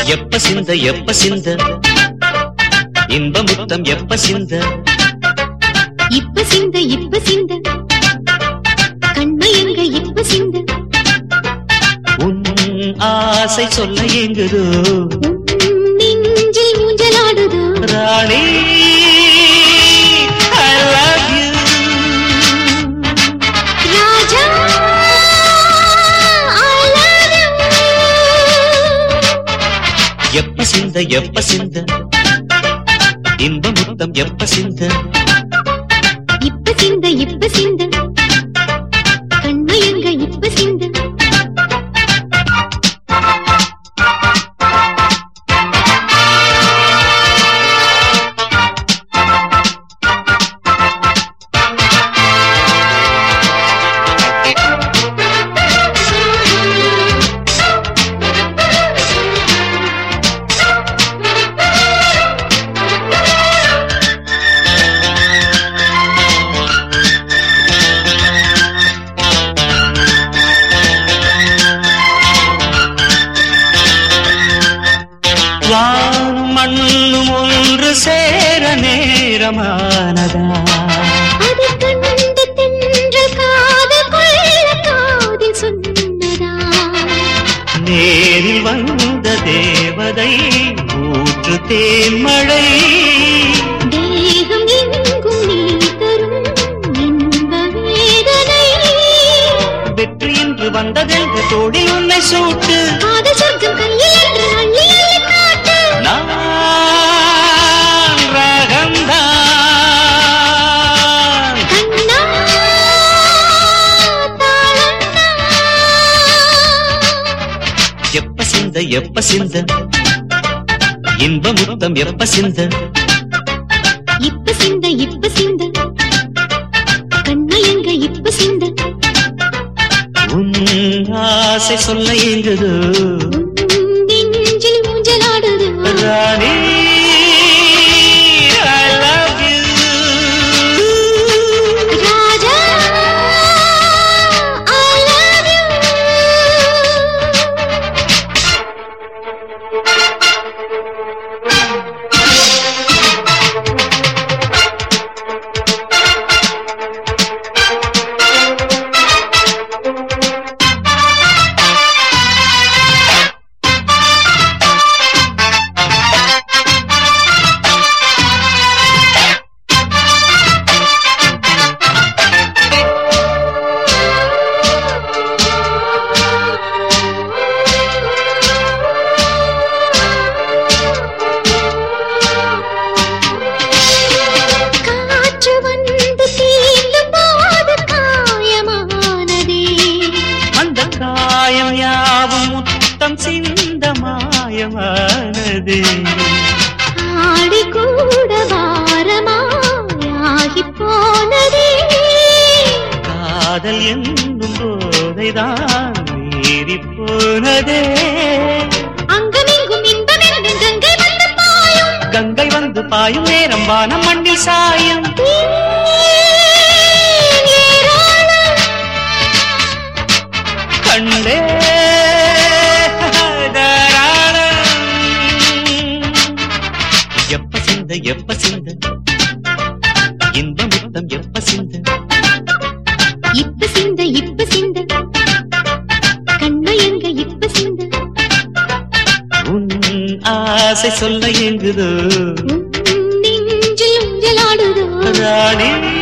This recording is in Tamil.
எப்ப சிந்த எப்ப சிந்த இன்ப முத்தம் எப்ப சிந்த இப்ப சிந்த இப்ப சிந்த கண்மயங்க இப்ப சிந்த உன் ஆசை சொல்ல எங்குதோ உன் நெஞ்சில் ஊஞ்சலாடுதோ ராணி I love you. Raja I love you. எப்ப சிந்த எப்ப சிந்த இன்ப முத்தம் எப்ப சிந்த இப்ப சிந்த இப்ப சிந்த கண்மயங்க இப்ப சிந்த வானும் மண்ணும் ஒன்று சேர நேரமானதா அது கண்ட தென்றல் காதல் கொள்ள காதில் சொன்னதா நேரில் வந்த தேவதை ஊற்று தேன்மழை தேகம் எங்கும் நீ தரும் இன்ப வேதனை வெற்றி இன்று வந்ததென்று தோழி உன்னை சூட்டு காதல் சொர்க்கம் கையில் என்று அள்ளி அள்ளி காட்டு நான் ரகம்தான் கண்ணா தாளந்தா எப்ப சிந்த எப்ப சிந்த இன்ப முத்தம் எப்ப சிந்த இப்ப சிந்த இப்ப சிந்த கண்மயங்க இப்ப சிந்த உன் ஆசை சொல்ல எங்குதோ உன் நெஞ்சில் ஊஞ்சலாடுது ராணி I love you. Raja I love you காற்று வந்து தீண்டும் போது காயமானதே அந்த காயம் யாவும் முத்தம் சிந்த மாயமானது ஆடி கூட வாரமாயாகி போனதே காதல் என்னும் போதைதான் மீறி போனதே அங்கமெங்கும் இன்பமென்று கங்கை வந்து பாயும் கங்கை வந்து பாயும் நேரம் வானம் மண்ணில் சாயும் தேன் ஏராளம். கண்டே தாராளம். எப்ப சிந்த எப்ப சிந்த இன்ப முத்தம் எப்ப சிந்த இப்ப சிந்த இப்ப சிந்த கண்மயங்க இப்ப சிந்த உன் ஆசை சொல்ல எங்குதோ உன் நெஞ்சில் ஊஞ்சலாடுதோ ராணி